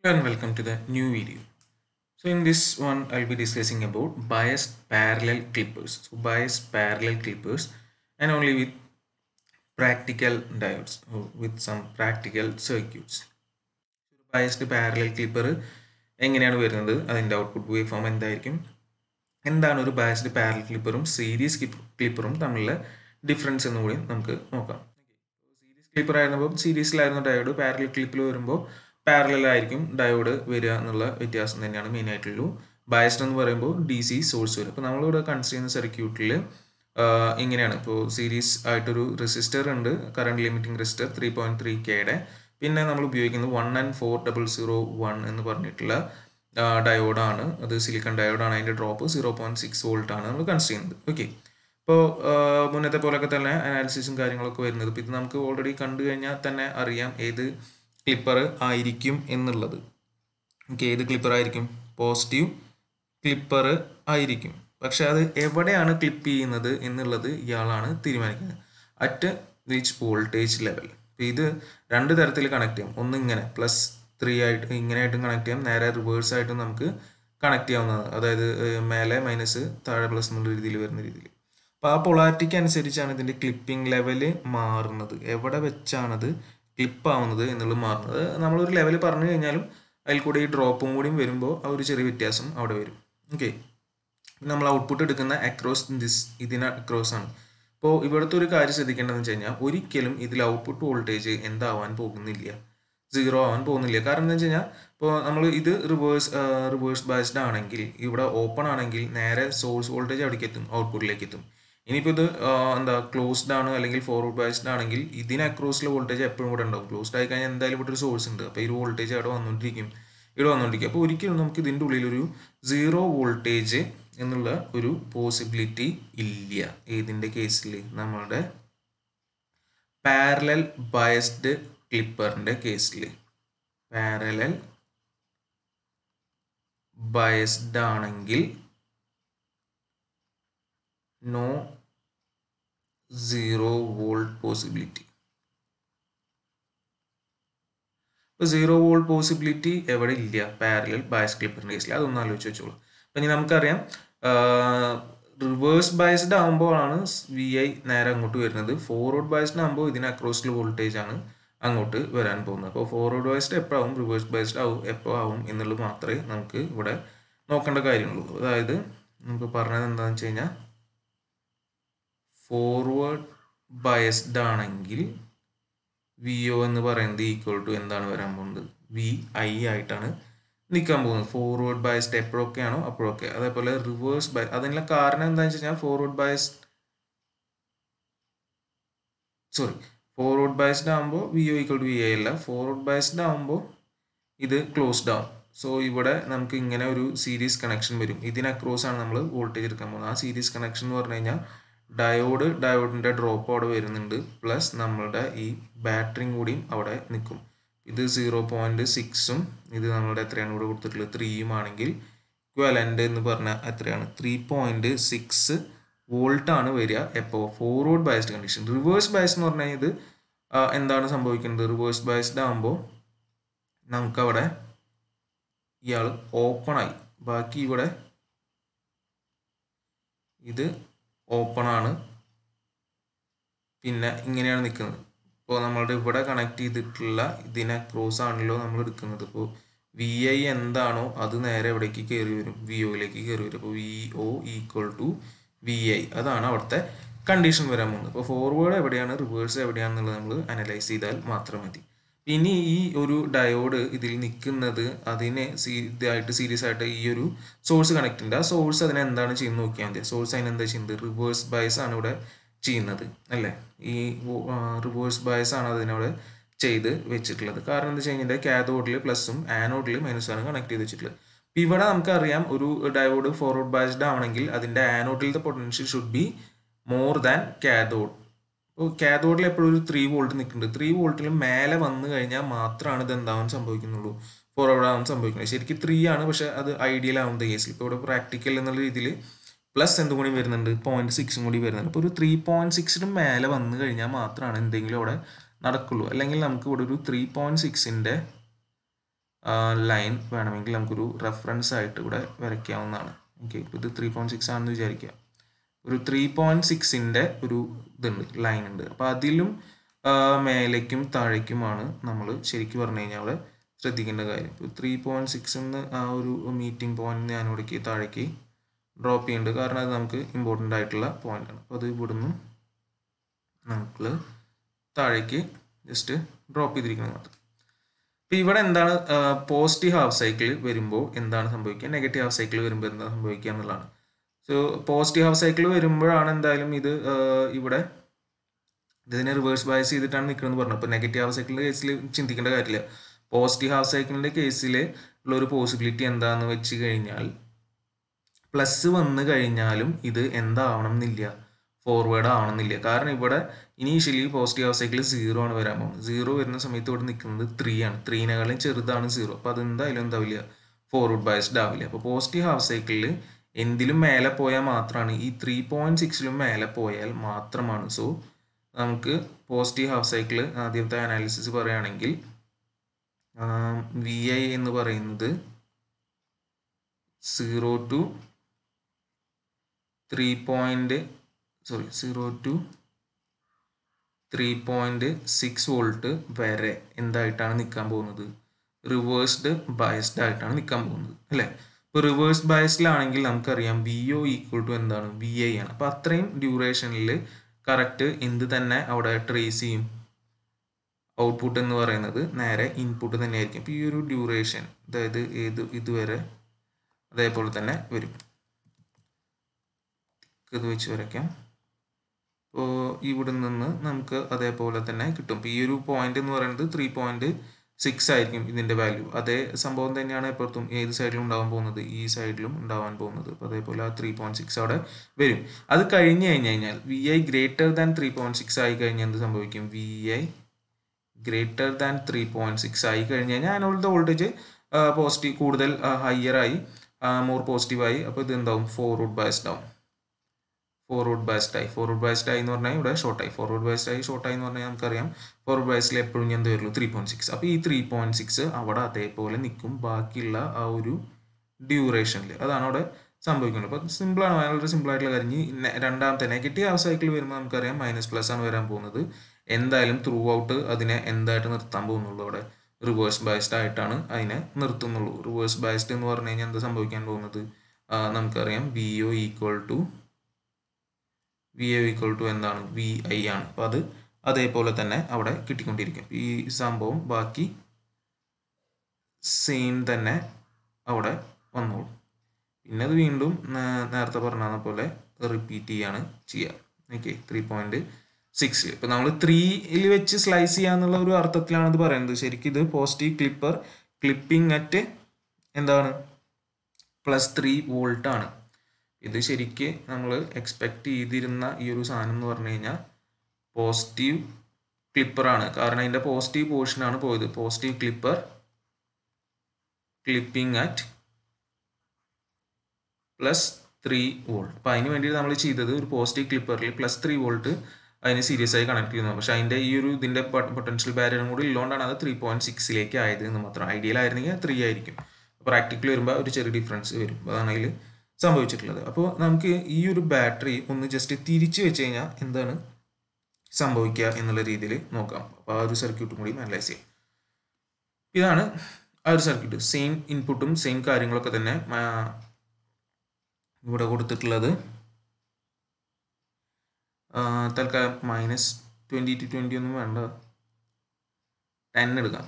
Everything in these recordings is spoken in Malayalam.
Hello and welcome to the new video. So in this one I'll be discussing about biased parallel clippers. So biased parallel clippers and only with practical diodes or with some practical circuits. Biased parallel clipper എങ്ങനെയാണ് വരുന്നത് അതിൻ്റെ ഔട്ട്പുട്ട് വേവ് ഫോം എന്തായിരിക്കും എന്താണ് ഒരു ബയസ്ഡ് പാരലൽ ക്ലിപ്പറും സീരീസ് ക്ലിപ്പറും തമ്മിലുള്ള ഡിഫറൻസ് എന്ന് കൂടി നമുക്ക് നോക്കാം സീരീസ് ക്ലിപ്പർ ആയിരുന്നപ്പോൾ സീരീസിലായിരുന്നു ഡയോഡ് പാരലൽ ക്ലിപ്പിൽ വരുമ്പോൾ പാരലൽ ആയിരിക്കും ഡയോഡ് വരിക എന്നുള്ള വ്യത്യാസം തന്നെയാണ് മെയിൻ ആയിട്ടുള്ളൂ ബയസ്ഡ് എന്ന് പറയുമ്പോൾ ഡി സി സോഴ്സ് വരും അപ്പോൾ നമ്മളിവിടെ കൺസിഡർ ചെയ്യുന്ന സർക്യൂട്ടിൽ ഇങ്ങനെയാണ് ഇപ്പോൾ സീരീസ് ആയിട്ടൊരു റെസിസ്റ്റർ ഉണ്ട് current limiting resistor three point three കെയുടെ പിന്നെ നമ്മൾ ഉപയോഗിക്കുന്നത് one and four double zero one എന്ന് പറഞ്ഞിട്ടുള്ള ഡയോഡാണ് അത് സിലിക്കൺ ഡയോഡാണ് അതിൻ്റെ drop zero point six volt ആണ് നമ്മൾ കൺസിഡർ ചെയ്യുന്നത് ഓക്കെ ഇപ്പോൾ മുന്നത്തെ പോലൊക്കെ തന്നെ അനാലിസിസും കാര്യങ്ങളൊക്കെ വരുന്നത് ഇപ്പോൾ ഇത് നമുക്ക് ഓൾറെഡി കണ്ടു കഴിഞ്ഞാൽ തന്നെ അറിയാം ഏത് ക്ലിപ്പർ ആയിരിക്കും എന്നുള്ളത് ഓക്കെ ഏത് ക്ലിപ്പർ ആയിരിക്കും പോസിറ്റീവ് ക്ലിപ്പർ ആയിരിക്കും പക്ഷെ അത് എവിടെയാണ് ക്ലിപ്പ് ചെയ്യുന്നത് എന്നുള്ളത് ഇയാളാണ് തീരുമാനിക്കുന്നത് അറ്റ് വിച്ച് വോൾട്ടേജ് ലെവൽ ഇത് രണ്ട് തരത്തിൽ കണക്ട് ചെയ്യാം ഒന്ന് ഇങ്ങനെ പ്ലസ് ത്രീ ആയിട്ട് ഇങ്ങനെയായിട്ടും കണക്ട് ചെയ്യാം നേരെ റിവേഴ്സ് ആയിട്ടും നമുക്ക് കണക്ട് ചെയ്യാവുന്നതാണ് അതായത് മേലെ മൈനസ് താഴെ പ്ലസ് എന്നുള്ള രീതിയിൽ വരുന്ന രീതിയിൽ അപ്പോൾ ആ പൊളാരിറ്റിക്ക് അനുസരിച്ചാണ് ഇതിൻ്റെ ക്ലിപ്പിംഗ് ലെവല് മാറുന്നത് എവിടെ വെച്ചാണത് ക്ലിപ്പ് ആവുന്നത് എന്നുള്ളത് മാറുന്നത് നമ്മളൊരു ലെവൽ പറഞ്ഞു കഴിഞ്ഞാലും അതിൽ കൂടെ ഈ ഡ്രോപ്പും കൂടിയും വരുമ്പോൾ ആ ഒരു ചെറിയ വ്യത്യാസം അവിടെ വരും ഓക്കെ നമ്മൾ ഔട്ട്പുട്ട് എടുക്കുന്ന അക്രോസ് ദിസ് ഇതിന് അക്രോസ് ആണ് ഇപ്പോൾ ഇവിടുത്തെ ഒരു കാര്യം ശ്രദ്ധിക്കേണ്ടതെന്ന് വെച്ച് കഴിഞ്ഞാൽ ഒരിക്കലും ഇതിൽ ഔട്ട്പുട്ട് വോൾട്ടേജ് എന്താവാൻ പോകുന്നില്ല സീറോ ആവാൻ പോകുന്നില്ല കാരണം എന്താ വെച്ച് കഴിഞ്ഞാൽ ഇപ്പോൾ നമ്മൾ ഇത് റിവേഴ്സ് റിവേഴ്സ് ബേസ്ഡ് ആണെങ്കിൽ ഇവിടെ ഓപ്പൺ ആണെങ്കിൽ നേരെ സോഴ്സ് വോൾട്ടേജ് അവിടേക്ക് എത്തും ഔട്ട്പുട്ടിലേക്ക് എത്തും ഇനിയിപ്പോൾ ഇത് എന്താ ക്ലോസ്ഡ് ആണ് അല്ലെങ്കിൽ ഫോർവേഡ് ബേസ്ഡ് ആണെങ്കിൽ ഇതിന് അക്രോസിലെ വോൾട്ടേജ് എപ്പോഴും കൂടെ ഉണ്ടാവും ക്ലോസ്ഡ് ആയി കഴിഞ്ഞാൽ എന്തായാലും ഇവിടെ ഒരു സോഴ്സ് ഉണ്ട് അപ്പോൾ ഈ വോൾട്ടേജ് അവിടെ വന്നുകൊണ്ടിരിക്കും ഇവിടെ വന്നുകൊണ്ടിരിക്കും അപ്പോൾ ഒരിക്കലും നമുക്ക് ഇതിൻ്റെ ഉള്ളിൽ ഒരു സീറോ വോൾട്ടേജ് എന്നുള്ള ഒരു പോസിബിലിറ്റി ഇല്ല ഏതിൻ്റെ കേസിൽ നമ്മളുടെ പാരലൽ ബയസ്ഡ് ക്ലിപ്പറിൻ്റെ കേസിൽ പാരലൽ ബയസ്ഡ് ആണെങ്കിൽ നോ സീറോ വോൾട്ട് പോസിബിലിറ്റി ഇപ്പോൾ സീറോ വോൾട്ട് പോസിബിലിറ്റി എവിടെ ഇല്ല പാരലൽ ബയസ് ക്ലിപ്പറിൻ്റെ കേസിൽ അതൊന്ന് ആലോചിച്ച് വെച്ചോളൂ അപ്പം ഇനി നമുക്കറിയാം റിവേഴ്സ് ബയസ്ഡ് ആകുമ്പോഴാണ് വി ഐ നേരെ അങ്ങോട്ട് വരുന്നത് ഫോർവേഡ് ബയസ്ഡ് ആകുമ്പോൾ ഇതിന് അക്രോസിൽ വോൾട്ടേജ് ആണ് അങ്ങോട്ട് വരാൻ പോകുന്നത് അപ്പോൾ ഫോർവേഡ് ബയസ്ഡ് എപ്പോഴാവും റിവേഴ്സ് ബയസ്ഡ് ആവും എപ്പോൾ ആവും എന്നുള്ളത് മാത്രമേ നമുക്ക് ഇവിടെ നോക്കേണ്ട കാര്യമുള്ളൂ അതായത് നമുക്ക് പറഞ്ഞത് എന്താണെന്ന് വെച്ച് കഴിഞ്ഞാൽ ഫോർവേഡ് ബയസ്ഡ് ആണെങ്കിൽ വി ഒ എന്ന് പറയുന്നത് ഈക്വൽ ടു എന്താണ് വരാൻ പോകുന്നത് വി ഐ ആയിട്ടാണ് നിൽക്കാൻ പോകുന്നത് ഫോർവേഡ് ബയസ്ഡ് എപ്പോഴൊക്കെയാണോ അപ്പോഴൊക്കെ അതേപോലെ റിവേഴ്സ് ബയ അതിനുള്ള കാരണം എന്താണെന്ന് വെച്ച് കഴിഞ്ഞാൽ forward bias sorry forward biased ആകുമ്പോൾ V O equal to V I അല്ല ഫോർവേഡ് ബയസ്ഡ് ആകുമ്പോൾ ഇത് ക്ലോസ്ഡ് ആവും സോ ഇവിടെ നമുക്ക് ഇങ്ങനെ ഒരു സീരീസ് കണക്ഷൻ വരും ഇതിന് അക്രോസ് ആണ് നമ്മൾ വോൾട്ടേജ് എടുക്കാൻ പോകുന്നത് ആ സീരീസ് കണക്ഷൻ എന്ന് പറഞ്ഞു കഴിഞ്ഞാൽ ഡയോഡ് ഡയോഡിൻ്റെ ഡ്രോപ്പ് അവിടെ വരുന്നുണ്ട് പ്ലസ് നമ്മളുടെ ഈ ബാറ്ററിയും കൂടിയും അവിടെ നിൽക്കും ഇത് സീറോ പോയിന്റ് സിക്സും ഇത് നമ്മളുടെ എത്രയാണ് ഇവിടെ കൊടുത്തിട്ടുള്ളത് ത്രീയും ആണെങ്കിൽ ഇക്വലൻ്റ് എന്ന് പറഞ്ഞാൽ എത്രയാണ് ത്രീ പോയിന്റ് സിക്സ് വോൾട്ട് ആണ് വരിക എപ്പോൾ forward biased condition reverse bias എന്ന് പറഞ്ഞാൽ ഇത് എന്താണ് സംഭവിക്കുന്നത് റിവേഴ്സ് ബയസ്ഡ് ആകുമ്പോൾ നമുക്കവിടെ ഇയാൾ ഓപ്പൺ ആയി ബാക്കി ഇവിടെ ഇത് ഓപ്പൺ ആണ് പിന്നെ ഇങ്ങനെയാണ് നിൽക്കുന്നത് ഇപ്പോൾ നമ്മളുടെ ഇവിടെ കണക്ട് ചെയ്തിട്ടുള്ള ഇതിനെ ക്രോസ് ആണല്ലോ നമ്മൾ എടുക്കുന്നത് ഇപ്പോൾ വി ഐ എന്താണോ അത് നേരെ എവിടേക്ക് കയറി വരും വി ഒയിലേക്ക് കയറി വരും അപ്പോൾ V O equal to V I അതാണ് അവിടുത്തെ കണ്ടീഷൻ വരാൻ പോകുന്നത് അപ്പോൾ ഫോർവേഡ് എവിടെയാണ് റിവേഴ്സ് എവിടെയാണെന്നുള്ളത് നമ്മൾ അനലൈസ് ചെയ്താൽ മാത്രം മതി ഇനി ഈ ഒരു ഡയോഡ് ഇതിൽ നിൽക്കുന്നത് അതിനെ ഇതായിട്ട് സീരീസ് ആയിട്ട് ഈ ഒരു സോഴ്സ് കണക്ട് ഉണ്ട് ആ സോഴ്സ് അതിനെ എന്താണ് ചെയ്യുന്നത് നോക്കിയാൽ മതി സോഴ്സ് അതിന് എന്താ ചെയ്യുന്നത് റിവേഴ്സ് ബയസ് ആണ് ഇവിടെ ചെയ്യുന്നത് അല്ലേ ഈ റിവേഴ്സ് ബയസ് ആണ് അതിനവിടെ ചെയ്ത് വെച്ചിട്ടുള്ളത് കാരണം എന്താ വെച്ച് കഴിഞ്ഞാൽ കാഥോഡിൽ പ്ലസും ആനോഡിൽ മൈനസും ആണ് കണക്ട് ചെയ്ത് വെച്ചിട്ടുള്ളത് ഇവിടെ നമുക്കറിയാം ഒരു ഡയോഡ് ഫോർവേഡ് ബയസ്ഡ് ആവണമെങ്കിൽ അതിൻ്റെ ആനോഡിലത്തെ potential should be more than cathode ഇപ്പോൾ കാഥോഡിൽ എപ്പോഴും ഒരു ത്രീ വോൾട്ട് നിൽക്കുന്നുണ്ട് ത്രീ വോൾട്ടിൽ മേലെ വന്നു കഴിഞ്ഞാൽ മാത്രമാണ് ഇത് എന്താവാൻ സംഭവിക്കുന്നുള്ളൂ ഫോർവേഡ് ആവാൻ സംഭവിക്കുന്നത് ശരിക്കും ത്രീ ആണ് പക്ഷെ അത് ഐഡിയൽ ആവുന്ന കേസിൽ ഇപ്പോൾ ഇവിടെ പ്രാക്ടിക്കൽ എന്നുള്ള രീതിയിൽ പ്ലസ് എന്തും കൂടി വരുന്നുണ്ട് പോയിന്റ് സിക്സും കൂടി വരുന്നുണ്ട് അപ്പോൾ ഒരു ത്രീ പോയിന്റ് സിക്സിന് മേലെ വന്നു കഴിഞ്ഞാൽ മാത്രമാണ് എന്തെങ്കിലും അവിടെ നടക്കുള്ളൂ അല്ലെങ്കിൽ നമുക്ക് ഇവിടെ ഒരു ത്രീ പോയിന്റ് സിക്സിൻ്റെ ലൈൻ വേണമെങ്കിൽ നമുക്കൊരു റെഫറൻസ് ആയിട്ട് ഇവിടെ വരയ്ക്കാവുന്നതാണ് ഓക്കെ ഇപ്പോൾ ഇത് ത്രീ പോയിൻറ്റ് സിക്സ് ആണെന്ന് വിചാരിക്കുക ഒരു ത്രീ പോയിൻറ്റ് സിക്സിൻ്റെ ഒരു ഇതുണ്ട് ലൈൻ ഉണ്ട് അപ്പോൾ അതിലും മേലേക്കും താഴേക്കുമാണ് നമ്മൾ ശരിക്കും പറഞ്ഞു കഴിഞ്ഞാൽ അവിടെ ശ്രദ്ധിക്കേണ്ട കാര്യം ഇപ്പോൾ ത്രീ പോയിൻറ്റ് സിക്സ് എന്ന് ആ ഒരു മീറ്റിംഗ് പോയിന്റ് ഞാൻ ഇവിടേക്ക് താഴേക്ക് ഡ്രോപ്പ് ചെയ്യുന്നുണ്ട് കാരണം അത് നമുക്ക് ഇമ്പോർട്ടൻ്റ് ആയിട്ടുള്ള പോയിന്റാണ് അപ്പോൾ അത് ഇവിടുന്ന് നമുക്ക് താഴേക്ക് ജസ്റ്റ് ഡ്രോപ്പ് ചെയ്തിരിക്കുന്നത് മാത്രം അപ്പോൾ ഇവിടെ എന്താണ് പോസിറ്റീവ് ഹാഫ് സൈക്കിൾ വരുമ്പോൾ എന്താണ് സംഭവിക്കുക നെഗറ്റീവ് ഹാഫ് സൈക്കിൾ വരുമ്പോൾ എന്താണ് സംഭവിക്കുക എന്നുള്ളതാണ് സോ പോസിറ്റീവ് ഹാഫ് സൈക്കിൾ വരുമ്പോഴാണ് എന്തായാലും ഇത് ഇവിടെ ഇതിനെ റിവേഴ്സ് ബയസ് ചെയ്തിട്ടാണ് നിൽക്കുന്നത് പറഞ്ഞു അപ്പോൾ നെഗറ്റീവ് ഹാഫ് സൈക്കിളിൻ്റെ കേസിൽ ചിന്തിക്കേണ്ട കാര്യമില്ല പോസിറ്റീവ് ഹാഫ് സൈക്കിളിൻ്റെ കേസിൽ ഉള്ള ഒരു പോസിബിലിറ്റി എന്താണെന്ന് വെച്ച് കഴിഞ്ഞാൽ പ്ലസ് വന്നു കഴിഞ്ഞാലും ഇത് എന്താവണം എന്നില്ല ഫോർവേഡ് ആവണമെന്നില്ല കാരണം ഇവിടെ initially positive half cycle zero ആണ് വരാൻ പോകുന്നത് സീറോ വരുന്ന സമയത്ത് ഇവിടെ നിൽക്കുന്നത് ത്രീ ആണ് ത്രീനേക്കാളും ചെറുതാണ് സീറോ അപ്പോൾ അത് എന്തായാലും എന്താവില്ല ഫോർവേഡ് ബയസ്ഡ് ആവില്ല അപ്പോൾ പോസിറ്റീവ് ഹാഫ് സൈക്കിളിൽ എന്തിലും മേലെ പോയാൽ മാത്രമാണ് ഈ ത്രീ പോയിന്റ് സിക്സിലും മേലെ പോയാൽ മാത്രമാണ് സോ നമുക്ക് പോസിറ്റീവ് ഹാഫ് സൈക്കിൾ ആദ്യത്തെ അനാലിസിസ് പറയുകയാണെങ്കിൽ വി ഐ എന്ന് പറയുന്നത് zero two three point sorry zero two three point six volt വരെ എന്തായിട്ടാണ് നിൽക്കാൻ പോകുന്നത് റിവേഴ്സ്ഡ് ബയസ്ഡ് ആയിട്ടാണ് നിൽക്കാൻ പോകുന്നത് അല്ലേ ഇപ്പോൾ റിവേഴ്സ് ബയസ്ഡിലാണെങ്കിൽ നമുക്കറിയാം വി ഒ ഈക്വൽ ടു എന്താണ് വി ഐ ആണ് അപ്പോൾ അത്രയും ഡ്യൂറേഷനിൽ കറക്റ്റ് എന്ത് തന്നെ അവിടെ ട്രേസ് ചെയ്യും ഔട്ട്പുട്ട് എന്ന് പറയുന്നത് നേരെ ഇൻപുട്ട് തന്നെയായിരിക്കും അപ്പോൾ ഈ ഒരു ഡ്യൂറേഷൻ അതായത് ഏത് ഇതുവരെ അതേപോലെ തന്നെ വരും ഇത് വെച്ച് വരയ്ക്കാം അപ്പോൾ ഇവിടെ നിന്ന് നമുക്ക് അതേപോലെ തന്നെ കിട്ടും ഇപ്പോൾ ഈ ഒരു പോയിന്റ് എന്ന് പറയുന്നത് ത്രീ പോയിന്റ് സിക്സ് ആയിരിക്കും ഇതിൻ്റെ വാല്യൂ അതേ സംഭവം തന്നെയാണ് എപ്പോഴത്തും ഏത് സൈഡിലും ഉണ്ടാവാൻ പോകുന്നത് ഈ സൈഡിലും ഉണ്ടാവാൻ പോകുന്നത് അപ്പോൾ അതേപോലെ ആ ത്രീ പോയിന്റ് സിക്സ് അവിടെ വരും അത് കഴിഞ്ഞ് കഴിഞ്ഞ് കഴിഞ്ഞാൽ V I greater than three point six ആയി കഴിഞ്ഞാൽ എന്ത് സംഭവിക്കും V I greater than three point six ആയി കഴിഞ്ഞ് കഴിഞ്ഞാൽ അതിനുള്ള വോൾട്ടേജ് പോസിറ്റീവ് കൂടുതൽ ഹയർ ആയി മോർ പോസിറ്റീവായി അപ്പോൾ ഇത് എന്താവും ഫോർവേഡ് ബയസ്ഡ് ആവും ഫോർവേഡ് ബയസ്ഡ് ആയി ഫോർവേഡ് ബയസ്ഡ് ആയി എന്ന് പറഞ്ഞാൽ ഇവിടെ ഷോർട്ട് ആയി ഫോർവേഡ് ബയസ്ഡ് ആയി ഷോർട്ട് ആയി എന്ന് പറഞ്ഞാൽ നമുക്കറിയാം ഫോർവേഡ് ബയസ്ഡിൽ എപ്പോഴും എന്ത് വരുള്ളൂ ത്രീ പോയിന്റ് സിക്സ് അപ്പോൾ ഈ ത്രീ പോയിന്റ് സിക്സ് അവിടെ അതേപോലെ നിൽക്കും ബാക്കിയുള്ള ആ ഒരു ഡ്യൂറേഷനിൽ അതാണ് അവിടെ സംഭവിക്കുന്നത് അപ്പോൾ സിമ്പിളാണ് വളരെ സിമ്പിൾ ആയിട്ടുള്ള കാര്യം ഇനി രണ്ടാമത്തെ നെഗറ്റീവ് ഹാഫ് സൈക്കിൾ വരുമ്പോൾ നമുക്കറിയാം മൈനസ് പ്ലസ് ആണ് വരാൻ പോകുന്നത് എന്തായാലും ത്രൂ ഔട്ട് അതിനെ എന്തായിട്ട് നിർത്താൻ പോകുന്നുള്ളൂ അവിടെ റിവേഴ്സ് ബയസ്ഡ് ആയിട്ടാണ് അതിനെ നിർത്തുന്നുള്ളൂ റിവേഴ്സ് ബയസ്ഡ് എന്ന് പറഞ്ഞു കഴിഞ്ഞാൽ എന്താ സംഭവിക്കാൻ പോകുന്നത് നമുക്കറിയാം V O equal to V O equal to എന്താണ് വി ഐ ആണ് അപ്പോൾ അത് അതേപോലെ തന്നെ അവിടെ കിട്ടിക്കൊണ്ടിരിക്കും ഈ സംഭവം ബാക്കി സെയിം തന്നെ അവിടെ വന്നോളും പിന്നെ അത് വീണ്ടും നേരത്തെ പറഞ്ഞ പോലെ റിപ്പീറ്റ് ചെയ്യാണ് ചെയ്യുക ഓക്കെ ത്രീ പോയിന്റ് സിക്സിൽ ഇപ്പം നമ്മൾ ത്രീയിൽ വെച്ച് സ്ലൈസ് ചെയ്യാന്നുള്ള ഒരു അർത്ഥത്തിലാണ് ഇത് പറയുന്നത് ശരിക്കും ഇത് പോസിറ്റീവ് ക്ലിപ്പർ ക്ലിപ്പിംഗ് അറ്റ് എന്താണ് പ്ലസ് ത്രീ വോൾട്ട് ആണ് ഇത് ശരിക്ക് നമ്മൾ എക്സ്പെക്ട് ചെയ്തിരുന്ന ഈ ഒരു സാധനം എന്ന് പറഞ്ഞു കഴിഞ്ഞാൽ പോസിറ്റീവ് ക്ലിപ്പറാണ് കാരണം അതിൻ്റെ പോസിറ്റീവ് പോർഷനാണ് പോയത് positive clipper clipping at plus three volt അപ്പം അതിന് വേണ്ടിയിട്ട് നമ്മൾ ചെയ്തത് ഒരു പോസിറ്റീവ് ക്ലിപ്പറിൽ പ്ലസ് ത്രീ വോൾട്ട് അതിന് സീരിയസ് ആയി കണക്ട് ചെയ്യുന്നത് പക്ഷേ അതിൻ്റെ ഈ ഒരു ഇതിൻ്റെ പൊട്ടൻഷ്യൽ ബാരിയറും കൂടി ഉള്ളതുകൊണ്ടാണ് അത് ത്രീ പോയിന്റ് സിക്സിലേക്ക് ആയത് എന്ന് മാത്രം ഐഡിയൽ ആയിരുന്നെങ്കിൽ ത്രീ ആയിരിക്കും പ്രാക്ടിക്കൽ വരുമ്പോൾ ഒരു ചെറിയ ഡിഫറൻസ് വരും അതാണ് അതിൽ സംഭവിച്ചിട്ടുള്ളത് അപ്പോൾ നമുക്ക് ഈ ഒരു ബാറ്ററി ഒന്ന് ജസ്റ്റ് തിരിച്ചു വെച്ച് കഴിഞ്ഞാൽ എന്താണ് സംഭവിക്കുക എന്നുള്ള രീതിയിൽ നോക്കാം അപ്പോൾ ആ ഒരു സർക്യൂട്ടും കൂടി അനലൈസ് ചെയ്യാം ഇതാണ് ആ ഒരു സർക്യൂട്ട് സെയിം ഇൻപുട്ടും സെയിം കാര്യങ്ങളൊക്കെ തന്നെ ഇവിടെ കൊടുത്തിട്ടുള്ളത് തൽക്കാലം മൈനസ് ട്വൻറ്റി ടു ട്വൻറ്റി ഒന്നും വേണ്ട ടെൻ എടുക്കാം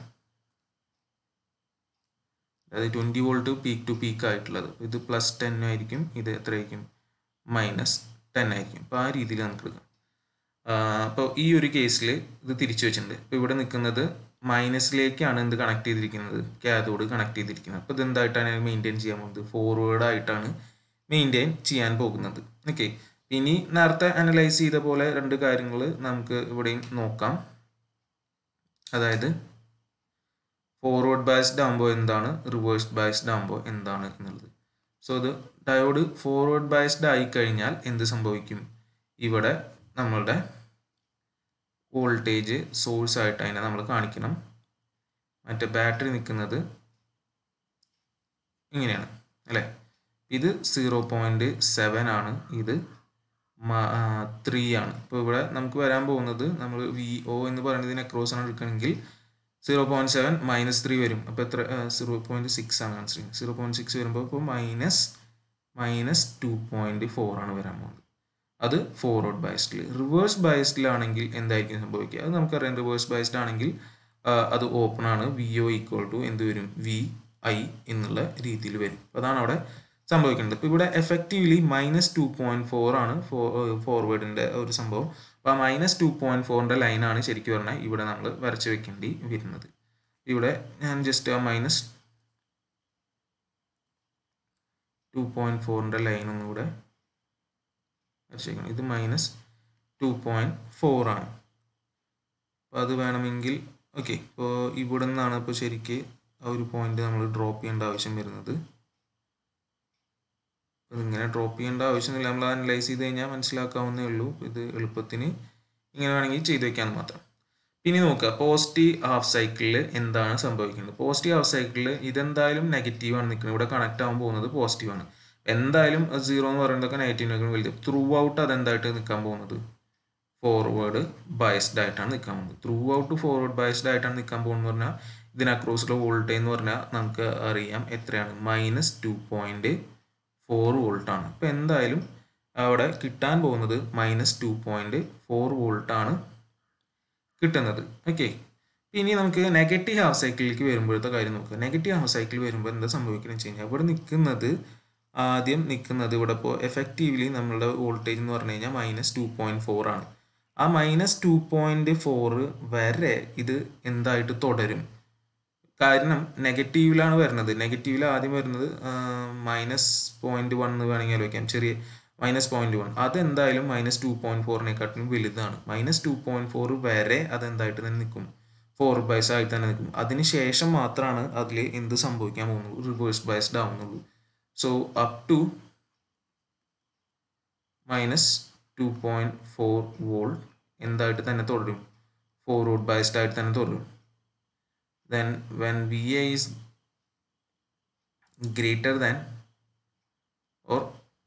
അതായത് twenty volt peak to peak ആയിട്ടുള്ളത് ഇത് പ്ലസ് ടെൻ ആയിരിക്കും ഇത് എത്രയായിരിക്കും മൈനസ് ടെൻ ആയിരിക്കും അപ്പോൾ ആ രീതിയിൽ നമുക്ക് എടുക്കാം അപ്പോൾ ഈ ഒരു കേസിൽ ഇത് തിരിച്ചു വെച്ചിട്ടുണ്ട് ഇപ്പോൾ ഇവിടെ നിൽക്കുന്നത് മൈനസിലേക്കാണ് എന്ത് കണക്ട് ചെയ്തിരിക്കുന്നത് കാഥോഡ് കണക്ട് ചെയ്തിരിക്കുന്നത് അപ്പോൾ ഇത് എന്തായിട്ടാണ് മെയിൻറ്റെയിൻ ചെയ്യാൻ പോകുന്നത് ഫോർവേഡ് ആയിട്ടാണ് മെയിൻറ്റെയിൻ ചെയ്യാൻ പോകുന്നത് ഓക്കെ ഇനി നേരത്തെ അനലൈസ് ചെയ്ത പോലെ രണ്ട് കാര്യങ്ങൾ നമുക്ക് ഇവിടെയും നോക്കാം അതായത് ഫോർവേഡ് ബയസ്ഡ് ആകുമ്പോൾ എന്താണ് റിവേഴ്സ് ബയസ്ഡ് ആകുമ്പോൾ എന്താണ് എന്നുള്ളത് സോ ഇത് ഡയോഡ് ഫോർവേഡ് ബയസ്ഡ് ആയി കഴിഞ്ഞാൽ എന്ത് സംഭവിക്കും ഇവിടെ നമ്മളുടെ വോൾട്ടേജ് സോഴ്സ് ആയിട്ട് അതിനെ നമ്മൾ കാണിക്കണം മറ്റേ ബാറ്ററി നിൽക്കുന്നത് ഇങ്ങനെയാണ് അല്ലേ ഇത് സീറോ പോയിൻറ്റ് സെവൻ ആണ് ഇത് ത്രീ ആണ് ഇപ്പോൾ ഇവിടെ നമുക്ക് വരാൻ പോകുന്നത് നമ്മൾ വി ഒ എന്ന് പറയുന്നതിന് അക്രോസ് ആണ് എടുക്കുകയാണെങ്കിൽ zero point seven minus three വരും അപ്പോൾ എത്ര സീറോ പോയിൻറ്റ് സിക്സ് ആണ് ആൻസർ സീറോ പോയിൻറ്റ് സിക്സ് വരുമ്പോൾ ഇപ്പോൾ minus minus two point four ആണ് വരാൻ പോകുന്നത് അത് ഫോർവേഡ് ബയസ്ഡിൽ റിവേഴ്സ് ബയസ്ഡിലാണെങ്കിൽ എന്തായിരിക്കും സംഭവിക്കുക അത് നമുക്കറിയാം റിവേഴ്സ് ബയസ്ഡ് ആണെങ്കിൽ അത് ഓപ്പൺ ആണ് വി ഒ ഈക്വൽ ടു എന്ത് വരും വി ഐ എന്നുള്ള രീതിയിൽ വരും അതാണ് അവിടെ സംഭവിക്കേണ്ടത് ഇപ്പോൾ ഇവിടെ effectively minus two point four ആണ് ഫോർവേഡിൻ്റെ ഒരു സംഭവം അപ്പോൾ ആ മൈനസ് ടു പോയിൻറ്റ് ഫോറിൻ്റെ ലൈനാണ് ശരിക്കും പറഞ്ഞാൽ ഇവിടെ നമ്മൾ വരച്ച് വെക്കേണ്ടി വരുന്നത് ഇവിടെ ഞാൻ ജസ്റ്റ് ആ മൈനസ് ടു പോയിൻറ്റ് ഫോറിൻ്റെ ലൈൻ ഒന്നുകൂടെ വരച്ചേക്കണം ഇത് മൈനസ് ടു പോയിൻറ്റ് ഫോർ ആണ് അപ്പോൾ അത് വേണമെങ്കിൽ ഓക്കെ ഇപ്പോൾ ഇവിടെ നിന്നാണ് ഇപ്പോൾ ശരിക്ക് ആ ഒരു പോയിന്റ് നമ്മൾ ഡ്രോപ്പ് ചെയ്യേണ്ട ആവശ്യം വരുന്നത് ഇതിങ്ങനെ ഡ്രോപ്പ് ചെയ്യേണ്ട ആവശ്യമില്ല നമ്മൾ അനലൈസ് ചെയ്ത് കഴിഞ്ഞാൽ മനസ്സിലാക്കാവുന്നേ ഉള്ളൂ ഇത് എളുപ്പത്തിന് ഇങ്ങനെ വേണമെങ്കിൽ ചെയ്ത് വെക്കാൻ മാത്രം ഇനി നോക്കുക പോസിറ്റീവ് ഹാഫ് സൈക്കിളിൽ എന്താണ് സംഭവിക്കുന്നത് പോസിറ്റീവ് ഹാഫ് സൈക്കിളിൽ ഇതെന്തായാലും നെഗറ്റീവ് ആണ് നിൽക്കുന്നത് ഇവിടെ കണക്ട് ആവാൻ പോകുന്നത് പോസിറ്റീവ് ആണ് എന്തായാലും സീറോ എന്ന് പറയുന്നതൊക്കെ നെഗറ്റീവിനേക്കാൾ വലുത് ത്രൂ ഔട്ട് അതെന്തായിട്ട് നിൽക്കാൻ പോകുന്നത് ഫോർവേഡ് ബയസ്ഡ് ആയിട്ടാണ് നിൽക്കാൻ പോകുന്നത് ത്രൂ ഔട്ട് ഫോർവേഡ് ബയസ്ഡ് ആയിട്ടാണ് നിൽക്കാൻ പോകുന്നത് പറഞ്ഞാൽ ഇതിന് അക്രോസിലെ വോൾട്ടേജ് എന്ന് പറഞ്ഞാൽ നമുക്ക് അറിയാം എത്രയാണ് മൈനസ് ടു പോയിൻറ്റ് ഫോർ വോൾട്ടാണ് അപ്പോൾ എന്തായാലും അവിടെ കിട്ടാൻ പോകുന്നത് മൈനസ് ടു പോയിൻറ്റ് ഫോർ വോൾട്ടാണ് കിട്ടുന്നത് ഓക്കെ ഇനി നമുക്ക് നെഗറ്റീവ് ഹാഫ് സൈക്കിളിലേക്ക് വരുമ്പോഴത്തെ കാര്യം നോക്കുക നെഗറ്റീവ് ഹാഫ് സൈക്കിൾ വരുമ്പോൾ എന്താ സംഭവിക്കുന്നത് വെച്ച് കഴിഞ്ഞാൽ ഇവിടെ നിൽക്കുന്നത് ആദ്യം നിൽക്കുന്നത് ഇവിടെ ഇപ്പോൾ എഫക്റ്റീവ്ലി നമ്മളുടെ വോൾട്ടേജ് എന്ന് പറഞ്ഞു കഴിഞ്ഞാൽ മൈനസ് ടു പോയിൻറ്റ് ഫോർ ആണ് ആ മൈനസ് ടു പോയിൻറ്റ് ഫോർ വരെ ഇത് എന്തായിട്ട് തുടരും കാരണം നെഗറ്റീവിലാണ് വരുന്നത് നെഗറ്റീവിൽ ആദ്യം വരുന്നത് മൈനസ് പോയിന്റ് വൺ എന്ന് വേണമെങ്കിൽ വയ്ക്കാം ചെറിയ മൈനസ് പോയിന്റ് വൺ അതെന്തായാലും മൈനസ് ടു പോയിന്റ് ഫോറിനെക്കാട്ടിലും വലുതാണ് മൈനസ് ടു പോയിന്റ് ഫോർ വരെ അതെന്തായിട്ട് തന്നെ നിൽക്കും ഫോർ ബൈസ് ആയിട്ട് തന്നെ നിൽക്കും അതിന് ശേഷം മാത്രമാണ് അതിൽ എന്ത് സംഭവിക്കാൻ പോകുന്നുള്ളൂ റിവേഴ്സ് ബൈസ്ഡ് ആവുന്നുള്ളൂ so up to minus two point four volt എന്തായിട്ട് തന്നെ തുടരും ഫോർവേഡ് ബൈസ്ഡ് ആയിട്ട് തന്നെ തുടരും then when VA is greater than or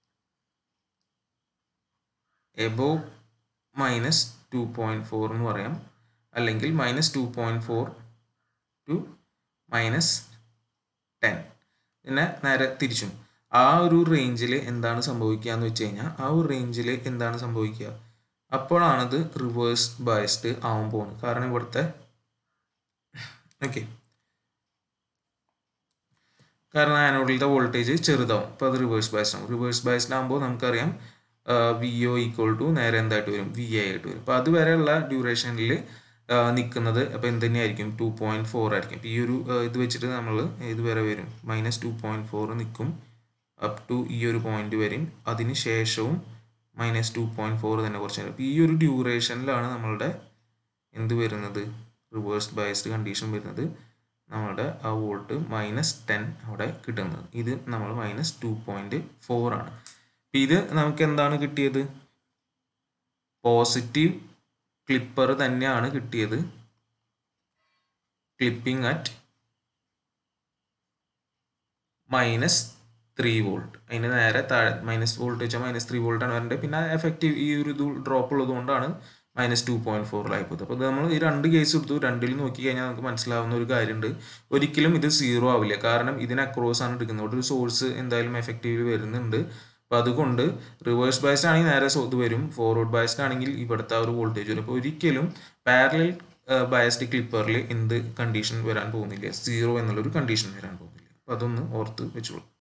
above minus two point four എന്ന് പറയാം അല്ലെങ്കിൽ minus two point four to minus ten പിന്നെ നേരെ തിരിച്ചും ആ ഒരു റേഞ്ചിൽ എന്താണ് സംഭവിക്കുക എന്ന് വെച്ച് കഴിഞ്ഞാൽ ആ ഒരു റേഞ്ചിൽ എന്താണ് സംഭവിക്കുക അപ്പോഴാണത് റിവേഴ്സ് ബയസ്ഡ് ആവാൻ പോകുന്നത് കാരണം ഇവിടുത്തെ ഓക്കെ കാരണം ആനോഡിലത്തെ വോൾട്ടേജ് ചെറുതാവും അപ്പോൾ അത് റിവേഴ്സ് ബയസ്ഡ് ആവും റിവേഴ്സ് ബയസ്ഡ് ആകുമ്പോൾ നമുക്കറിയാം വി ഒ ഈക്വൽ ടു നേരെ എന്തായിട്ട് വരും വി ഐ ആയിട്ട് വരും അപ്പോൾ അതുവരെയുള്ള ഡ്യൂറേഷനിൽ നിൽക്കുന്നത് അപ്പോൾ എന്ത് തന്നെയായിരിക്കും ടു പോയിൻറ്റ് ഫോർ ആയിരിക്കും അപ്പോൾ ഈ ഒരു ഇത് വെച്ചിട്ട് നമ്മൾ ഇതുവരെ വരും മൈനസ് ടു പോയിൻറ്റ് ഫോർ നിൽക്കും അപ് ടു ഈ ഒരു പോയിന്റ് വരും അതിന് ശേഷവും മൈനസ് ടു പോയിൻറ്റ് ഫോർ തന്നെ കുറച്ച് നേരം അപ്പോൾ ഈ ഒരു ഡ്യൂറേഷനിലാണ് നമ്മളുടെ എന്ത് വരുന്നത് റിവേഴ്സ് ബയസ്ഡ് കണ്ടീഷൻ വരുന്നത് നമ്മളുടെ ആ വോൾട്ട് മൈനസ് ടെൻ അവിടെ കിട്ടുന്നത് ഇത് നമ്മൾ മൈനസ് ടു പോയിൻറ്റ് ഫോർ ആണ് അപ്പം ഇത് നമുക്ക് എന്താണ് കിട്ടിയത് പോസിറ്റീവ് ക്ലിപ്പർ തന്നെയാണ് കിട്ടിയത് clipping at minus three volt അതിന് നേരെ താഴെ മൈനസ് വോൾട്ട് വെച്ചാൽ മൈനസ് ത്രീ വോൾട്ടാണ് വരേണ്ടത് പിന്നെ എഫക്റ്റീവ് ഈ ഒരു ഇത് ഡ്രോപ്പ് ഉള്ളത് കൊണ്ടാണ് മൈനസ് ടു പോയിന്റ് ഫോറിലായി പോയത് അപ്പോൾ നമ്മൾ ഈ രണ്ട് കേസ് എടുത്തു രണ്ടിൽ നോക്കി കഴിഞ്ഞാൽ നമുക്ക് മനസ്സിലാവുന്ന ഒരു കാര്യമുണ്ട് ഒരിക്കലും ഇത് സീറോ ആവില്ല കാരണം ഇതിന് അക്രോസ് ആണ് എടുക്കുന്നത് അവിടെ ഒരു സോഴ്സ് എന്തായാലും എഫക്റ്റീവ് വരുന്നുണ്ട് അപ്പോൾ അതുകൊണ്ട് റിവേഴ്സ് ബയസ്ഡ് ആണെങ്കിൽ നേരെ ഇത് വരും ഫോർവേഡ് ബയസ്ഡ് ആണെങ്കിൽ ഇവിടുത്തെ ആ ഒരു വോൾട്ടേജ് വരും അപ്പോൾ ഒരിക്കലും പാരലൽ ബയസ്ഡ് ക്ലിപ്പറിൽ എന്ത് കണ്ടീഷൻ വരാൻ പോകുന്നില്ല സീറോ എന്നുള്ളൊരു കണ്ടീഷൻ വരാൻ പോകുന്നില്ല അപ്പോൾ അതൊന്ന് ഓർത്ത് വെച്ചോളൂ